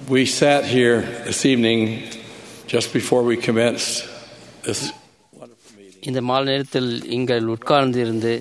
We sat here this evening just before we commenced this wonderful meeting. இந்த மாலை நேரத்தில் நீங்கள் உட்கார்ந்து இருந்து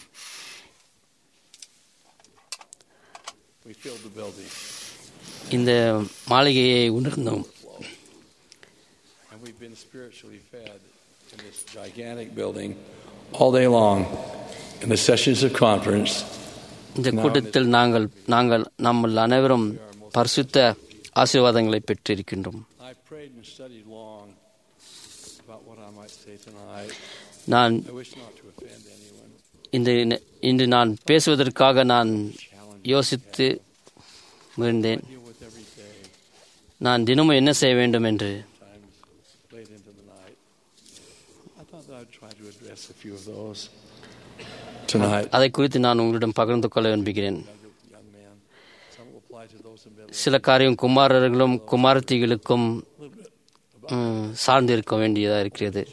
We filled the building இந்த மாளிகையை உணர்ந்தோம் and we've been spiritually fed in this gigantic building all day long in the sessions of conference. இந்த கூட்டத்தில் நாங்கள் நாங்கள் நம்மள் அனைவரும் பரிசுத்த ஆசீர்வாதங்களை பெற்றிருக்கின்றோம் I prayed and studied long about what I might say tonight. நான் I wish not to offend anyone. இந்த இன்று நான் பேசுவதற்காக நான் யோசித்து இருந்தேன் Deal with every day, நான் தினமும் என்ன செய்ய வேண்டும் என்று times late into the night. I thought that I'd try to address a few of those tonight. அதை குறித்து நான் உங்களிடம் பகிர்ந்து கொள்ள விரும்புகிறேன் Young man, some will apply to those in middle. சில காரியம் குமாரர்களும் குமாரத்திகளுக்கும் ம், சார்ந்து இருக்க வேண்டியதாக இருக்கிறது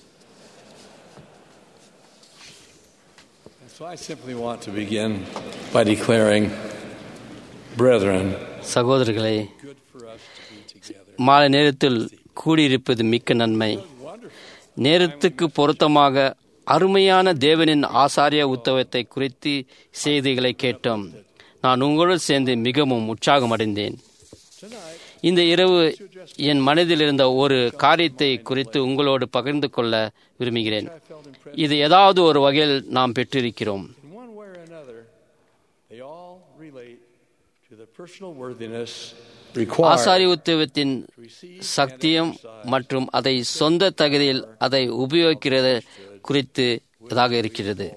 So I simply want to begin by declaring, brethren, சகோதரர்களே good for us to be together. மாலை நேரத்தில் கூடியிருப்பது மிக்க நன்மை நேரத்துக்கு பொருத்தமாக அருமையான தேவனின் ஆசாரிய உத்தவத்தை குறித்து செய்திகளை கேட்டோம் நான் உங்களோடு சேர்ந்து மிகவும் உற்சாகமடைந்தேன் இந்த இரவு என் மனதில் இருந்த ஒரு காரியத்தை குறித்து உங்களோடு பகிர்ந்து கொள்ள விரும்புகிறேன் இது ஏதாவது ஒரு வகையில் நாம் பெற்றிருக்கிறோம் In one way or another, they all relate to the personal worthiness required Asari உத்தவத்தின் to receive சக்தியம் மற்றும் அதை சொந்த தகுதியில் அதை உபயோகிக்கிறது குறித்து இதாக இருக்கிறது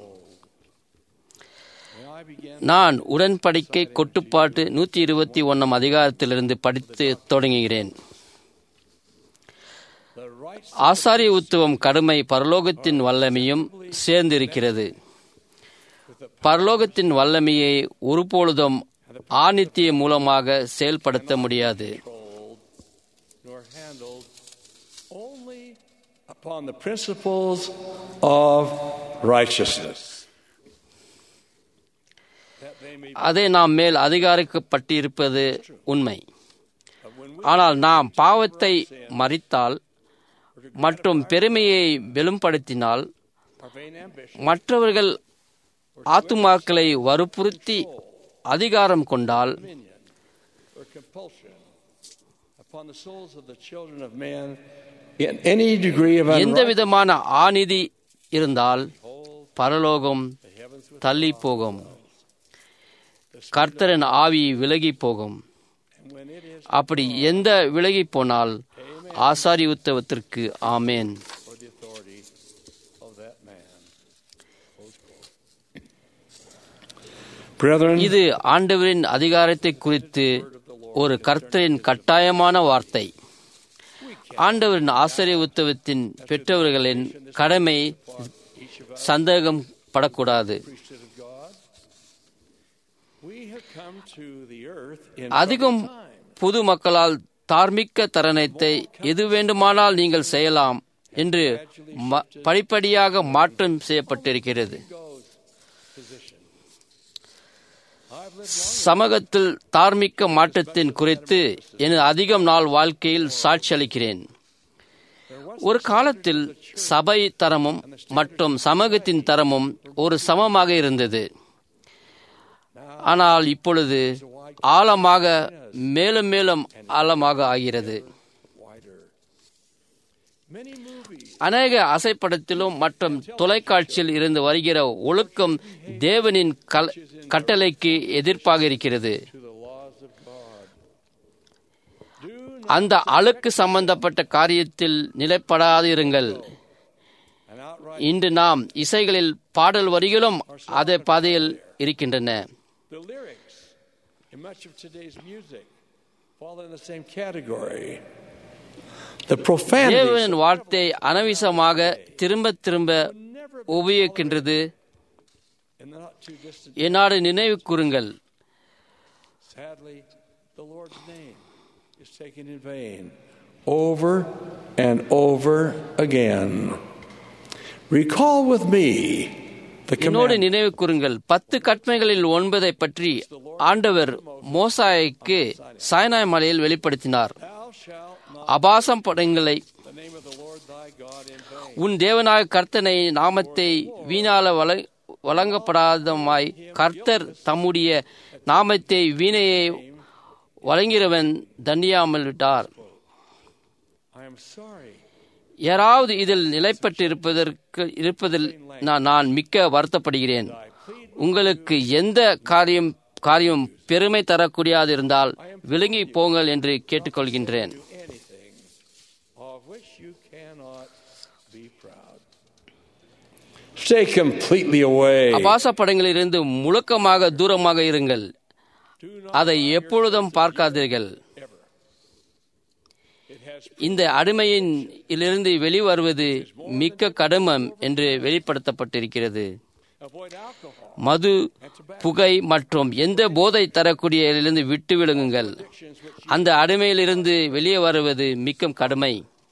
May I begin நான் உடன்படிக்கை கொட்டுப்பாட்டு நூற்றி இருபத்தி ஒன்றாம் அதிகாரத்திலிருந்து படித்து தொடங்குகிறேன் the rights ஆசாரிய உத்துவம் கடுமை பரலோகத்தின் வல்லமையும் சேர்ந்திருக்கிறது பரலோகத்தின் வல்லமையை ஒருபொழுதும் ஆணித்திய மூலமாக செயல்படுத்த முடியாது controlled nor handled only upon the principles of righteousness. That they may அதை நாம் மேல் அதிகாரிக்கப்பட்டிருப்பது உண்மை but when we ஆனால் நாம் பாவத்தை மறித்தால் மற்றும் பெருமையை வெளும்படுத்தினால் our vain ambition மற்றவர்கள் ஆத்துமாக்களை வற்புறுத்தி அதிகாரம் கொண்டால் dominion or compulsion upon the souls of the children of man in any degree of எந்த unrighteousness, விதமான ஆநிதி இருந்தால் பரலோகம் the heavens with தள்ளி போகும் கர்த்தரின் ஆவி விலகி போகும் and when it is அப்படி எந்த விலகி போனால் ஆசாரி உத்தவத்திற்கு ஆமேன் for the authority of that man. Brethren, இது ஆண்டவரின் அதிகாரத்தை குறித்து ஒரு கர்த்தரின் கட்டாயமான வார்த்தை ஆண்டவரின் ஆசிரிய உத்தவத்தின் பெற்றவர்களின் கடமை சந்தேகம் படக்கூடாது priesthood of God, we have come to the earth in அதிகம் troubled times. புது மக்களால் தார்மீக தருணத்தை எது வேண்டுமானால் நீங்கள் செய்யலாம் என்று ம- படிப்படியாக மாற்றம் செய்யப்பட்டிருக்கிறது goes position. I've lived சமூகத்தில் தார்மீக மாற்றத்தின் குறித்து எனது அதிகம் நாள் வாழ்க்கையில் சாட்சியளிக்கிறேன் ஒரு காலத்தில் சபை தரமும் மற்றும் சமூகத்தின் தரமும் ஒரு சமமாக இருந்தது ஆனால் இப்பொழுது ஆழமாக மேலும் மேலும் ஆழமாக ஆகிறது wider. Many movies அநேக அசைப்படத்திலும் மற்றும் தொலைக்காட்சியில் இருந்து வருகிற ஒழுக்கம் தேவனின் கல்- கட்டளைக்கு எதிர்ப்பாக இருக்கிறது to the laws of God. Do அந்த அழுக்கு சம்பந்தப்பட்ட காரியத்தில் நிலைப்படாதிருங்கள் an outright இன்று நாம் இசைகளில் பாடல் வரிகளும் அதே பாதையில் இருக்கின்றன the lyrics in much of today's music fall in the same category. The profanities தேவனின் வார்த்தை அனவிசமாக திரும்ப திரும்ப உபயோகிக்கின்றது in the not too distant என்னாடு நினைவு கூறுங்கள் Sadly, the Lord's name is taken in vain over and over again. Recall with me The என்னோடு command, நினைவு கூறுங்கள் பத்து கற்பனைகளில் ஒன்பதை பற்றி ஆண்டவர் மோசாய்க்கு சாய்னாய் மலையில் வெளிப்படுத்தினார் Thou shalt not அபாசம் படங்களை the name of the Lord thy God in vain. உன் தேவனாய கர்த்தனை நாமத்தை வீணால வழ வழங்கப்படாதமாய் கர்த்தர் தம்முடைய நாமத்தை வீணையை வழங்கிறவன் தண்டியாமல் விட்டார் I am sorry. யாராவது இதில் நிலைப்பட்டு இருப்பதற்கு இருப்பதில் நான் நான் மிக்க வருத்தப்படுகிறேன் உங்களுக்கு எந்த காரியம் காரியம் பெருமை தரக்கூடியது இருந்தால் விலகி போங்கள் என்று கேட்டுக்கொள்கின்றேன் Do anything of which you cannot be proud. Stay completely away. அபாச படங்களிலிருந்து முழுக்கமாக தூரமாக இருங்கள் Do not அதை எப்பொழுதும் பார்க்காதீர்கள் ever. It has இந்த அடிமையின் இலிருந்து வெளிவருவது மிக்க கடுமம் என்று வெளிப்படுத்தப்பட்டிருக்கிறது avoid alcohol. மது புகை மற்றும் எந்த போதை தரக்கூடியதிலிருந்து விட்டு விலகுங்கள் Actions which அந்த அடிமையிலிருந்து வெளியே வருவது மிக்க கடுமை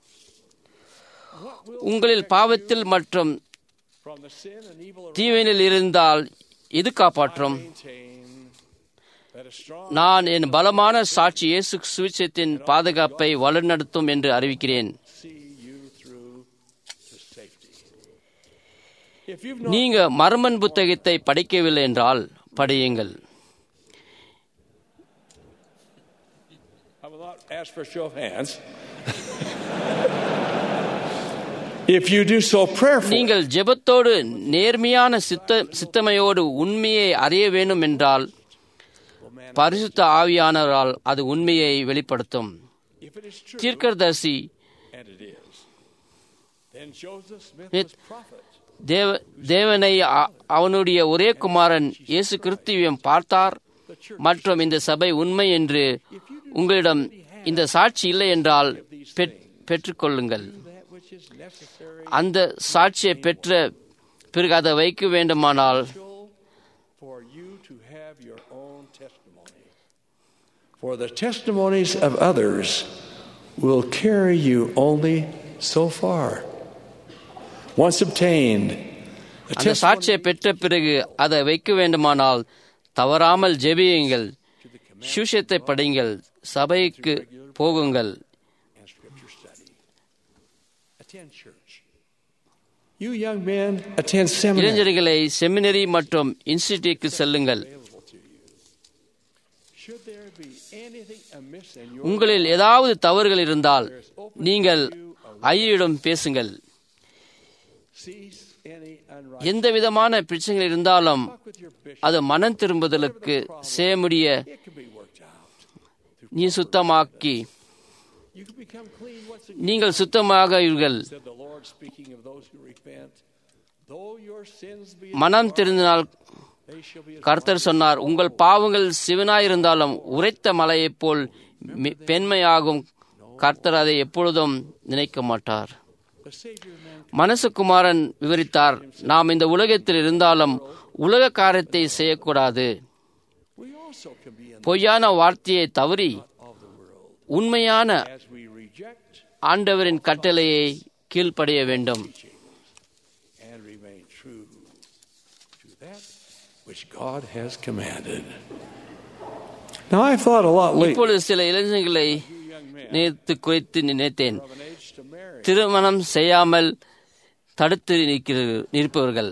உங்களில் பாவத்தில் மற்றும் from the sin and evil around தீவினில் இருந்தால் இது காப்பாற்றும் maintain that a strong நான் என் பலமான சாட்சி இயேசு சுவிச்சத்தின் பாதுகாப்பை வழிநடத்தும் என்று அறிவிக்கிறேன் see you through to safety. If you've not நீங்க மர்மன் புத்தகத்தை படிக்கவில்லை என்றால் படியுங்கள் I will not ask for a show of hands. if you do so prayerfully, நீங்கள் ஜெபத்தோடு நேர்மையான சித்த சித்தமையோடு உண்மையை அறிய வேண்டும் என்றால் பரிசுத்த ஆவியானவரால் அது உண்மையை வெளிப்படுத்தும் if it is true, தீர்க்கதரிசி and it is, then Joseph Smith It- was prophet. தேவ தேவனை அ- அவனுடைய ஒரே குமாரன் இயேசு கிறிஸ்துவையும் பார்த்தார் மற்றும் இந்த சபை உண்மை என்று உங்களிடம் இந்த சாட்சி இல்லை என்றால் பெற்- பெற்றுக்கொள்ளுங்கள் That which is necessary அந்த சாட்சியை பெற்ற பிறகு அதை வைக்க வேண்டுமானால் for you to have your own testimony. For the testimonies of others will carry you only so far. Once obtained, the அந்த testimony சாட்சியை பெற்ற பிறகு அதை வைக்க வேண்டுமானால் தவறாமல் ஜெபியுங்கள் சுஷத்தை படியுங்கள் சபைக்கு போகுங்கள் and scripture study. Attend church. You young men, attend seminary. இளைஞர்களை செமினரி மற்றும் இன்ஸ்டிடியூட்க்கு செல்லுங்கள் Available to you. Should there be anything amiss in your உங்களில் ஏதாவது தவறுகள் இருந்தால் நீங்கள் ஐயிடம் பேசுங்கள் cease any unrighteous எந்த விதமான பிரச்சனைகள் இருந்தாலும் with your bishop, அது மனம் திரும்புதலுக்கு செய்ய முடிய it can be worked out. நீ சுத்தமாக்கி You can become clean once again. நீங்கள் சுத்தமாக இருங்கள் Said the Lord, speaking of those who repent, though your sins be மனம் திருந்தினால் they shall be as கர்த்தர் சொன்னார் உங்கள் பாவங்கள் சிவனாயிருந்தாலும் உரைத்த மலையைப் போல் மி- பெண்மையாகும் கர்த்தர் அதை எப்பொழுதும் நினைக்க மாட்டார் the Savior of man. மனசுகுமாரன் விவரித்தார் நாம் இந்த உலகத்தில் இருந்தாலும் உலக காரியத்தை செய்யக்கூடாது We also can be in பொய்யான வார்த்தையை தவறி of the world உண்மையான as we reject ஆண்டவரின் கட்டளையை கீழ்ப்படிய வேண்டும் and remain true to that which God has commanded. Now I've thought a lot lately இப்பொழுது சில இளைஞர்களை you young men நேர்த்து குறித்து நினைத்தேன் of an age to marry. திருமணம் செய்யாமல் தடுத்து நிற்கிற- நிற்பவர்கள்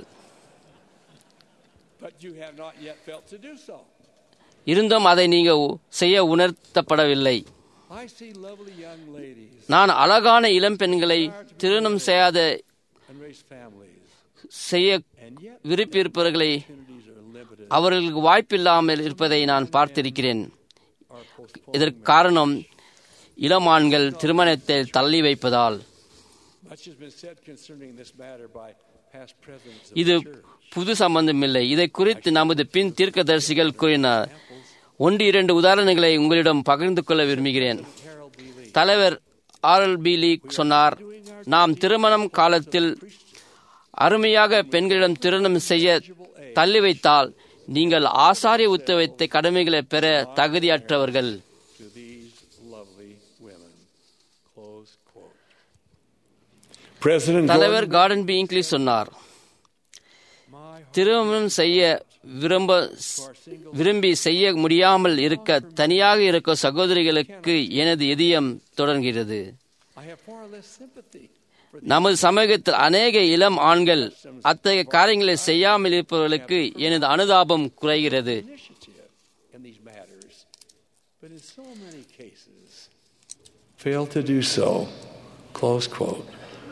But you have not yet felt to do so. இருந்தும் அதை நீங்க உ- செய்ய உணர்த்தப்படவில்லை I see lovely young ladies நான் அழகான இளம் பெண்களை திருமணம் செய்யாத and raise families, செய்ய and yet விருப்பியிருப்பவர்களை opportunities are limited அவர்களுக்கு வாய்ப்பில்லாமல் இருப்பதை நான் பார்த்திருக்கிறேன் or postponed. இதற்கு காரணம் இளமான்கள் திருமணத்தை தள்ளி வைப்பதால் Much has been said concerning this matter by past presidents of இது the church. புது சம்பந்தமில்லை இதை குறித்து நமது பின் தீர்க்கதரிசிகள் கூறினார் ஒன்று இரண்டு உதாரணங்களை உங்களிடம் பகிர்ந்து கொள்ள விரும்புகிறேன் Harold B. Lee. தலைவர் ஆர்எல் பி லீ சொன்னார் நாம் திருமணம் காலத்தில் அருமையாக பெண்களிடம் திருமணம் செய்ய தள்ளி வைத்தால் நீங்கள் ஆசாரிய உத்தவத்தை கடமைகளை பெற தகுதியற்றவர்கள் to these lovely women. Close quote. President தலைவர் கார்டன் பி இங்கிலீஷ் சொன்னார் my திருமணம் செய்ய விரும்ப விரும்பி செய்ய முடியாமல் இருக்க தனியாக இருக்க சகோதரிகளுக்கு எனது இதயம் தொடர்கிறது I have far less sympathy for நமது சமூகத்தில் அநேக இளம் ஆண்கள் அத்தகைய காரியங்களை செய்யாமல் இருப்பவர்களுக்கு எனது அனுதாபம் குறைகிறது initiative in these matters, but in so many cases fail to do so. Close quote.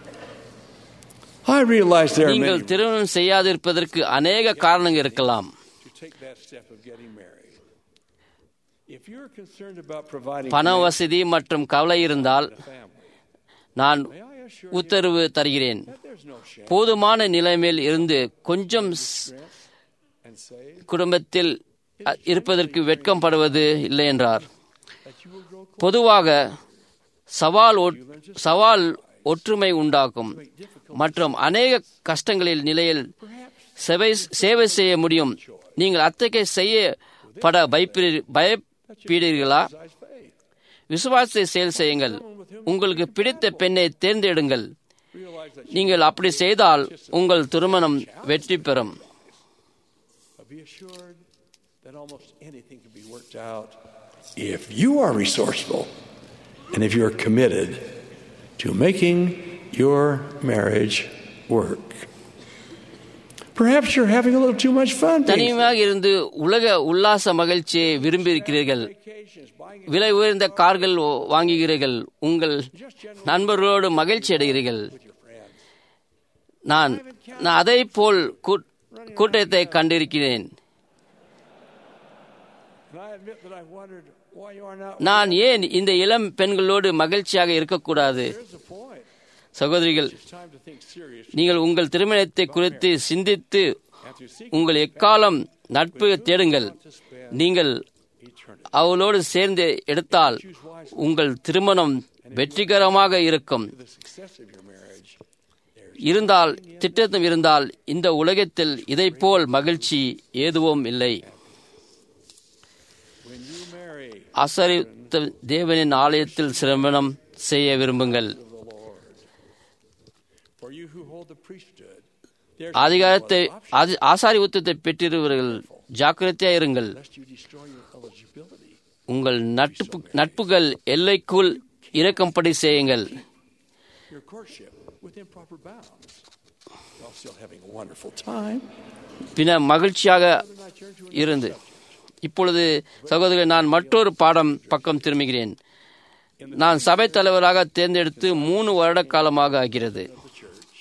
I realize there are நீங்கள் many திருமணம் செய்யாதிருப்பதற்கு அநேக காரணங்கள் இருக்கலாம் to take that step of getting married. If you're concerned about providing பண for வசதி மற்றும் கவலை இருந்தால் the family, நான் may I assure you உத்தரவு தருகிறேன் that there's no shame போதுமான நிலைமையில் இருந்து கொஞ்சம் ஸ்- and say குடும்பத்தில் அ, இருப்பதற்கு வெட்கப்படுவது இல்லை என்றார் that you will grow close. பொதுவாக சவால் ஒட்- சவால் ஒற்றுமை உண்டாக்கும் மற்றும் அநேக கஷ்டங்களில் நிலையில் சேவை சேவை செய்ய முடியும் நீங்கள் அத்தகைய செய்யப்பட பயப்பீ- பயப்பீடுகளா Exercise faith. விசுவாசத்தை செயல் செய்யுங்கள் உங்களுக்கு பிடித்த பெண்ணை தேர்ந்தெடுங்கள் Realize that நீங்கள் அப்படி செய்தால் உங்கள் திருமணம் வெற்றி பெறும் But be assured that almost anything can be worked out if you are resourceful and if you are committed to making your marriage work. Perhaps you're having a little too much fun. being தனிமையாக இருந்து உலக உல்லாச மகிழ்ச்சியை விரும்பி இருக்கிறீர்கள் vacations, buying விலை உயர்ந்த கார்கள் ஓ- வாங்குகிறீர்கள் உங்கள் நண்பர்களோடு மகிழ்ச்சி அடைகிறீர்கள் with your friends. நான் நான் அதை போல் கூட்- கூட்டத்தை கண்டிருக்கிறேன் And I admit that I've wondered why you are not. நான் ஏன் இந்த இளம் பெண்களோடு மகிழ்ச்சியாக இருக்கக்கூடாது Here's the point. சகோதரிகள் It's time to think seriously நீங்கள் உங்கள் திருமணத்தை குறித்து சிந்தித்து and to seek உங்கள் எக்காலம் நட்பு தேடுங்கள் to spend நீங்கள் eternity. அவளோடு சேர்ந்து எடுத்தால் உங்கள் திருமணம் வெற்றிகரமாக இருக்கும் To the success of your marriage, இருந்தால் திட்டத்தும் இருந்தால் இந்த உலகத்தில் இதைப்போல் மகிழ்ச்சி எதுவும் இல்லை when you marry அசரித்த தேவனின் ஆலயத்தில் சிரமணம் செய்ய விரும்புங்கள் of the Lord, for you who hold the priesthood, there's அதிகாரத்தை no other option ஆதி- ஆசாரி உத்தத்தை பெற்றிருவர்கள் ஜாக்கிரதையா இருங்கள் lest you destroy your eligibility. உங்கள் நட்பு நட்புகள் எல்லைக்குள் இறக்கும்படி செய்யுங்கள் Your courtship within proper bounds. While still having a wonderful time. பின்ன மகிழ்ச்சியாக Then I turn to இருந்து இப்பொழுது சகோதரர் நான் மற்றொரு பாடம் பக்கம் திரும்புகிறேன் நான் சபை தலைவராக தேர்ந்தெடுத்து மூணு வருட காலமாக ஆகிறது the church.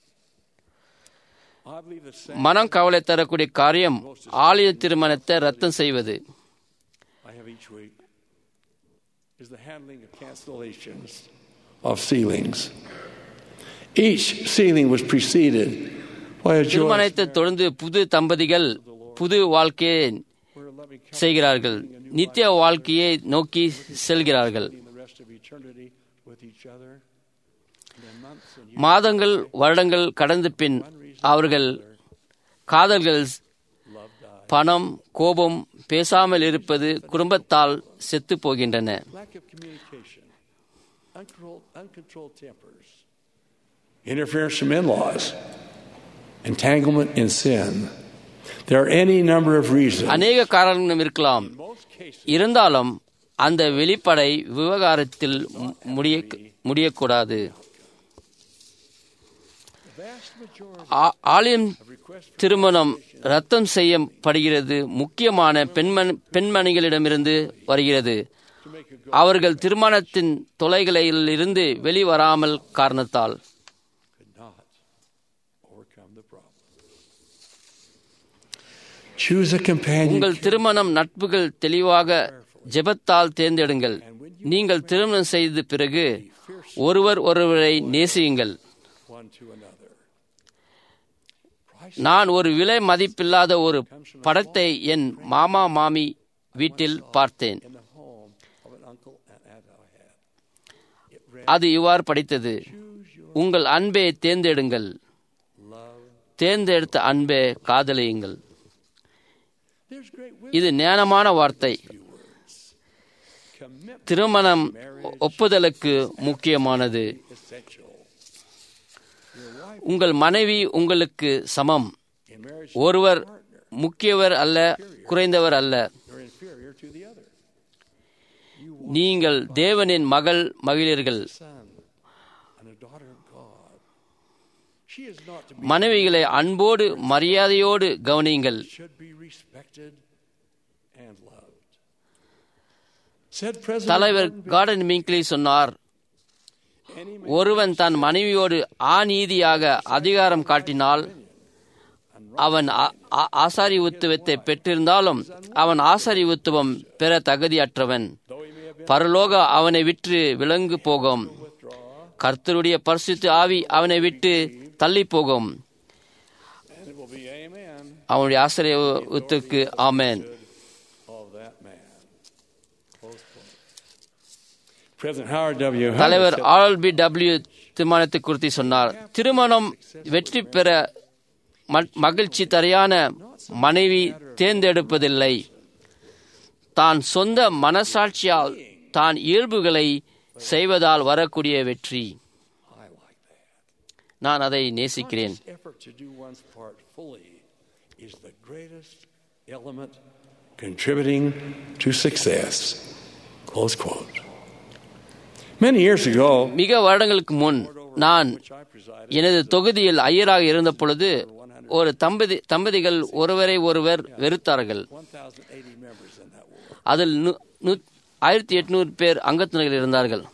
I believe the same மனம் கவலை தரக்கூடிய காரியம் ஆலய திருமணத்தை ரத்தம் செய்வது I have each week is the handling of cancellations of sealings. Each sealing was preceded by a joyous திருமணத்தை தொடர்ந்து புது தம்பதிகள் புது வாழ்க்கையை where a loving couple செய்கிறார்கள் நித்திய வாழ்க்கையை நோக்கி செல்கிறார்கள் spending the rest of eternity with each other. And then months and years மாதங்கள் வருடங்கள் கடந்த பின் அவர்கள் காதல்கள் love died. பணம் கோபம் பேசாமல் இருப்பது குடும்பத்தால் செத்து போகின்றன Lack of communication, uncontrolled, uncontrolled tempers, interference from in-laws, entanglement in sin. There are any number of reasons. அநேக காரணங்களும் இருக்கலாம் In most cases, இருந்தாலும் அந்த வெளிப்படை விவகாரத்தில் மு- முடிய முடியக்கூடாது the vast majority ஆ- ஆலயம் of requests for திருமணம் ரத்தம் செய்யப்படுகிறது முக்கியமான பெண்மணி பெண்மணிகளிடமிருந்து வருகிறது to make a go அவர்கள் திருமணத்தின் தொலைகளிலிருந்து வெளிவராமல் காரணத்தால் could not overcome the problem. Choose a companion. உங்கள் திருமணம் நட்புகள் தெளிவாக ஜெபத்தால் தேர்ந்தெடுங்கள் நீங்கள் திருமணம் செய்த பிறகு ஒருவர் ஒருவரை நேசியுங்கள் one to another. நான் ஒரு விலை மதிப்பில்லாத ஒரு படத்தை என் மாமா மாமி வீட்டில் பார்த்தேன் In the home of an uncle and aunt I had. It read, அது இவ்வாறு படித்தது Choose your உங்கள் அன்பை தேர்ந்தெடுங்கள் love. தேர்ந்தெடுத்த அன்பை காதலியுங்கள் There's great wisdom இது ஞானமான வார்த்தை in few words. Commitment திருமணம் ஒப்புதலுக்கு முக்கியமானது essential. Your wife உங்கள் மனைவி உங்களுக்கு சமம் In marriage, ஒருவர் முக்கியவர் அல்ல குறைந்தவர் அல்ல you're inferior to the other. நீங்கள் தேவனின் மகள் மகிழர்கள் Son and a daughter of God. She is not to be, மனைவிகளை அன்போடு மரியாதையோடு கவனியுங்கள் should be respected and loved. Said President தலைவர் Gordon B. கார்டன் மிங்க்லி சொன்னார் Any man ஒருவன் தன் மனைவியோடு ஆநீதியாக அதிகாரம் காட்டினால் அவன் ஆ- ஆ- ஆசாரி உத்துவத்தை பெற்றிருந்தாலும் அவன் ஆசாரி உத்துவம் பெற தகுதியற்றவன் though he may have been பரலோக அவனை விற்று விலங்கு போகும் withdraw, கர்த்தருடைய பரிசுத்த ஆவி அவனை விட்டு தள்ளி போகும் and it will be amen அவனுடைய ஆசிரியத்துக்கு ஆமென் of that man. Close quote. President Howard W. Hunter தலைவர் said, ஆர் பி டபிள்யூ திருமணத்தை குறித்து சொன்னார் திருமணம் வெற்றி பெற ம- மகிழ்ச்சி தரையான மனைவி தேர்ந்தெடுப்பதில்லை தான் சொந்த மனசாட்சியால் தான் இயல்புகளை செய்வதால் வரக்கூடிய வெற்றி I like that. நான் அதை நேசிக்கிறேன் Conscious effort to do one's part fully is the greatest element contributing to success. Close quote. Many years ago, மிக வருடங்களுக்கு முன் நான் which I presided, எனது தொகுதியில் ஐயராக இருந்த பொழுது ஒரு தம்பதி தம்பதிகள் ஒருவரை ஒருவர் வெறுத்தார்கள் 1,080 members in that war. அதில் நு- நு- ஆயிரத்தி எட்நூறு பேர் அங்கத்தினர்கள் இருந்தார்கள்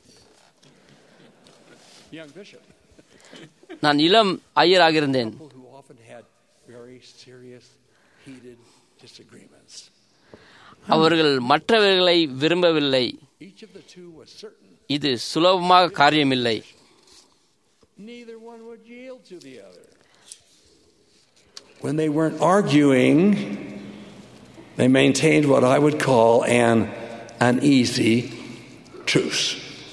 Young bishop, நான் இளம் ஐயராக இருந்தேன் people who often had very serious, heated disagreements. அவர்கள் மற்றவர்களை விரும்பவில்லை Each of the two was certain இது சுலபமாக காரியமில்லை neither one would yield to the other. When they weren't arguing, they maintained what I would call an uneasy truce.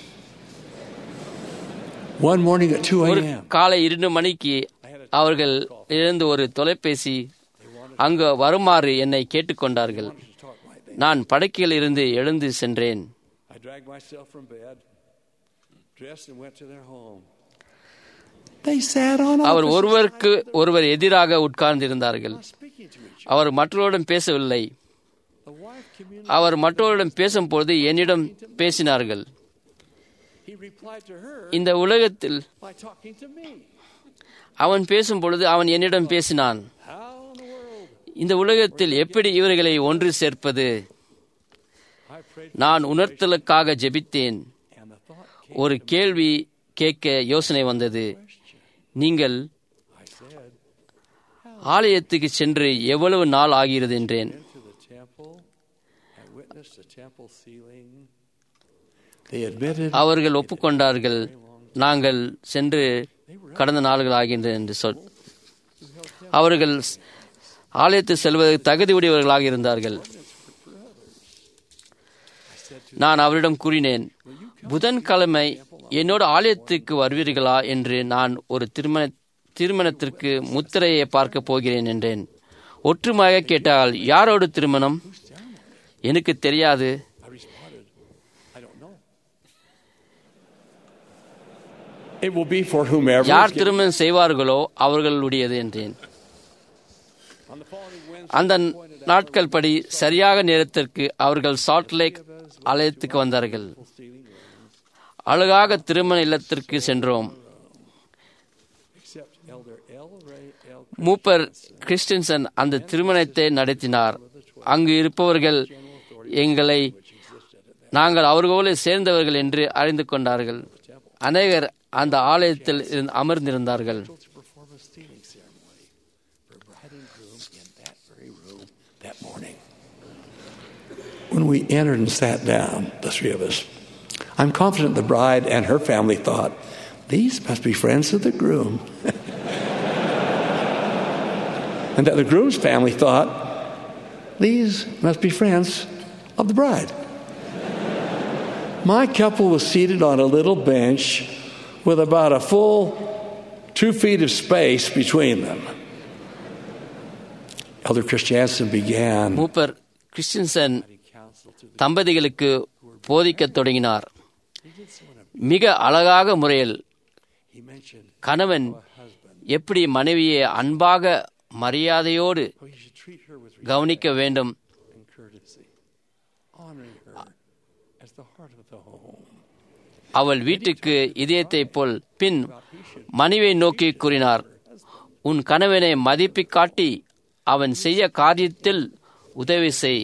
One morning at 2 ஒரு a.m., காலை இரண்டு மணிக்கு அவர்கள் எழுந்து ஒரு தொலைபேசி அங்கு வருமாறு என்னை கேட்டுக்கொண்டார்கள் to talk like that. நான் படுக்கையில் இருந்து எழுந்து சென்றேன் I dragged myself from bed, dressed, and went to their home. They sat on our opposite ஒருவருக்கு ஒருவர் எதிராக உட்கார்ந்திருந்தார்கள் sides, speaking to each அவர் மற்றவரிடம் பேசவில்லை other. The wife communicated. அவர் மற்றவரிடம் பேசும்போது என்னிடம் பேசினார்கள் He replied to her இந்த உலகத்தில் by talking to me. அவன் பேசும் பொழுது அவன் என்னிடம் பேசினான் How in the world? இந்த உலகத்தில் எப்படி இவர்களை ஒன்று சேர்ப்பது I prayed நான் உணர்த்தலுக்காக ஜெபித்தேன் and the thought came. ஒரு கேள்வி கேட்க யோசனை வந்தது நீங்கள் I said, ஆலயத்துக்கு சென்று எவ்வளவு நாள் ஆகிறது என்றேன் into the temple and witnessed the temple ceiling. They admitted அவர்கள் ஒப்புக்கொண்டார்கள் நாங்கள் சென்று கடந்த நாள்கள் ஆகின்றன என்று சொல் அவர்கள் ஆலயத்து செல்வதற்கு தகுதி உடையவர்களாக இருந்தார்கள் நான் அவரிடம் கூறினேன் புதன்கிழமை என்னோட ஆலயத்துக்கு வருவீர்களா என்று நான் ஒரு திருமண திருமணத்திற்கு முத்திரையை பார்க்க போகிறேன் என்றேன் ஒற்றுமையாக கேட்டால் யாரோடு திருமணம் எனக்கு தெரியாது I responded, I don't know. It will be for whomever. is யார் getting- திருமணம் செய்வார்களோ அவர்களுடையது என்றேன் On the following Wednesday, அந்த நாட்கள் படி சரியாக நேரத்திற்கு அவர்கள் சால்ட் லேக் ஆலயத்துக்கு வந்தார்கள் ceiling room, அழகாக திருமண இல்லத்திற்கு சென்றோம் except Elder L. Ray L. மூப்பர் கிறிஸ்டின்சன் அந்த திருமணத்தை நடத்தினார் அங்கு இருப்பவர்கள் எங்களை நாங்கள் அவர்களோடு சேர்ந்தவர்கள் என்று அறிந்து கொண்டார்கள் அநேகர் அந்த ஆலயத்தில் இருந்து அமர்ந்திருந்தார்கள் to perform a stealing ceremony for bride and groom in that very room that morning. When we entered and sat down, the three of us, I'm confident the bride and her family thought, these must be friends of the groom. and that the groom's family thought, these must be friends of the bride. My couple was seated on a little bench with about a full two feet of space between them. Elder Christiansen began மூப்பர் Christiansen counsel to the தம்பதிகளுக்கு போதிக்கத் தொடங்கினார் மிக அழகாக முறையில் he mentioned கணவன் எப்படி மனைவியை அன்பாக மரியாதையோடு Oh, you should treat her with கவனிக்க வேண்டும் respect and courtesy, honoring her as the heart of the home. அவள் வீட்டுக்கு இதயத்தைப் போல் பின் மனைவியை நோக்கி கூறினார் உன் கணவனை மதிப்பு காட்டி அவன் செய்ய காரியத்தில் உதவி செய்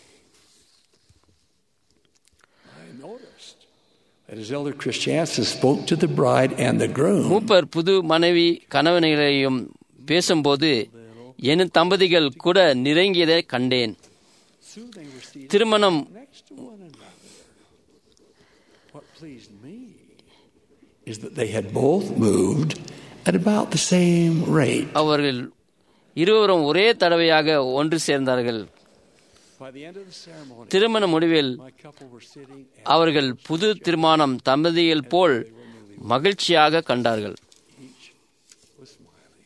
I noticed that as Elder Christiansen spoke to the bride and the groom, மூப்பர் புது மனைவி கணவனையும் பேசும்போது என் தம்பதிகள் கூட நெருங்கியதை கண்டேன் soon they were seated திருமணம் next to one another. What pleased me is that they had both moved at about the same rate. அவர்கள் இருவரும் ஒரே தடவையாக ஒன்று சேர்ந்தார்கள் By the end of the ceremony, திருமண முடிவில் my couple were sitting and அவர்கள் புது திருமணம் தம்பதிகள் போல் மகிழ்ச்சியாக கண்டார்கள் each was smiling.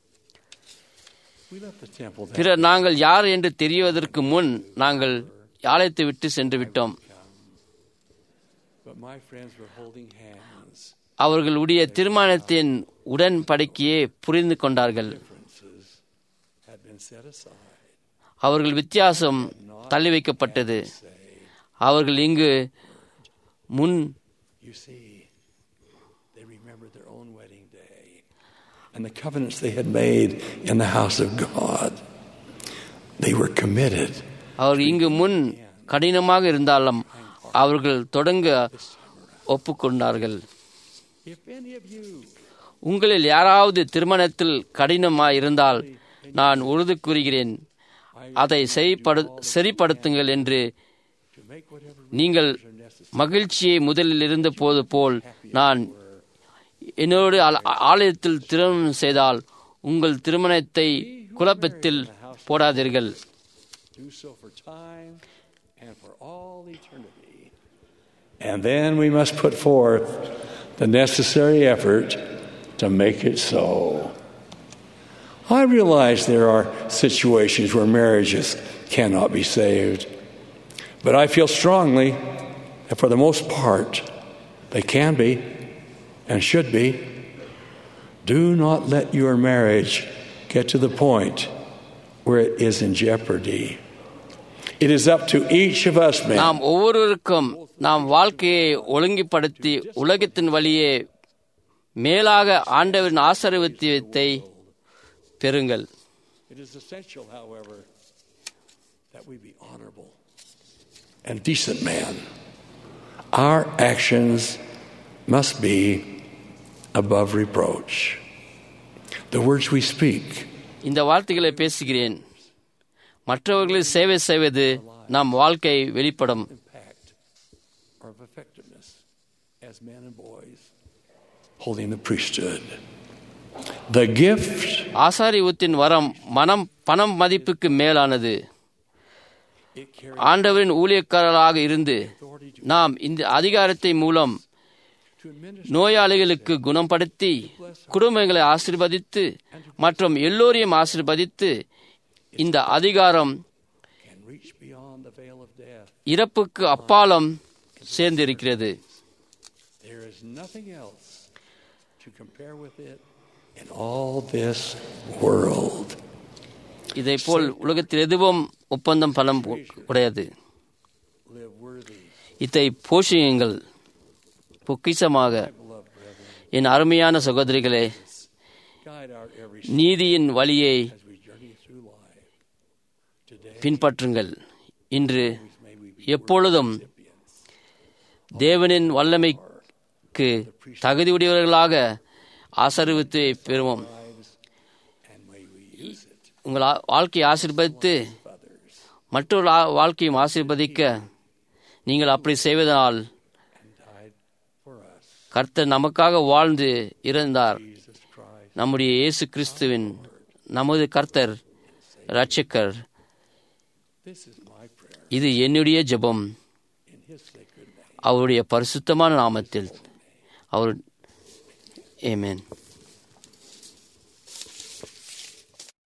We left the temple that பிறர் நாங்கள் யார் என்று தெரிவதற்கு முன் நாங்கள் ஆலயத்தை விட்டு சென்று விட்டோம் but my friends were holding hands. அவர்களுடைய திருமணத்தின் உடன்படிக்கையை புரிந்து கொண்டார்கள் Differences had been set aside. அவர்கள் வித்தியாசம் தள்ளி வைக்கப்பட்டது அவர்கள் இங்கு முன் You see, they remembered their own wedding day and the covenants they had made in the house of God. They were committed. அவர் இங்கு முன் கடினமாக இருந்தாலும் அவர்கள் தொடங்க ஒப்புக்கொண்டார்கள் If any of you உங்களில் யாராவது திருமணத்தில் கடினமாய் இருந்தால் நான் உறுதி கூறுகிறேன் அதை சரிப்படு சரிப்படுத்துங்கள் என்று to make whatever நீங்கள் மகிழ்ச்சியை முதலில் இருந்த போது போல் நான் என்னோடு ஆல- ஆலயத்தில் திருமணம் செய்தால் உங்கள் திருமணத்தை குழப்பத்தில் போடாதீர்கள் do so for time and for all eternity. And then we must put forth the necessary effort to make it so. I realize there are situations where marriages cannot be saved, but I feel strongly that for the most part they can be and should be. Do not let your marriage get to the point where it is in jeopardy. It is up to each of us, men, நாம் ஒவ்வொருவருக்கும் நாம் வாழ்க்கையை ஒழுங்குபடுத்தி உலகத்தின் வழியே மேலாக ஆண்டவரின் ஆசீர்வாதத்தை பெறுங்கள் It is essential, however, that we be honorable and decent men. Our actions must be above reproach. The words we speak இந்த வார்த்தைகளை பேசுகிறேன் மற்றவர்களை சேவை செய்வது நம் வாழ்க்கை வெளிப்படும் impact or of effectiveness as men and boys holding the priesthood. The gift ஆசாரிவுத்தின் வரம் மனம் பணம் மதிப்புக்கு மேலானது it carries ஆண்டவரின் ஊழியக்காரராக இருந்து நாம் இந்த அதிகாரத்தை மூலம் to administer நோயாளிகளுக்கு குணப்படுத்தி குடும்பங்களை ஆசீர்வதித்து மற்றும் எல்லோரையும் ஆசீர்வதித்து இந்த அதிகாரம் can reach beyond the veil of death. இறப்புக்கு அப்பாலம் சேர்ந்திருக்கிறது There is nothing else to compare with it in all this world. இதை போல் உலகத்தில் எதுவும் ஒப்பந்தம் பலம் உடையது Live worthy, இதை போஷியுங்கள் பொக்கிஷமாக beloved brethren. என் அருமையான சகோதரிகளே Guide our every நீதியின் வழியை as we journey through life. Today, பின்பற்றுங்கள் இன்று may we be எப்பொழுதும் தேவனின் வல்லமைக்கு தகுதியுடையவர்களாக ஆசீர்வித்து பெறுவோம் lives and may we use it உங்கள் ஆ- வாழ்க்கையை ஆசீர்வதித்து with others மற்றொரு ஆ- வாழ்க்கையும் ஆசீர்வதிக்க நீங்கள் அப்படி செய்வதனால் and died for us. கர்த்தர் நமக்காக வாழ்ந்து இருந்தார் Jesus Christ. நம்முடைய இயேசு கிறிஸ்துவின் நமது கர்த்தர் இரட்சகர் This is my prayer இது என்னுடைய ஜெபம் in his sacred name. அவருடைய பரிசுத்தமான நாமத்தில் அவர் ஏமேன்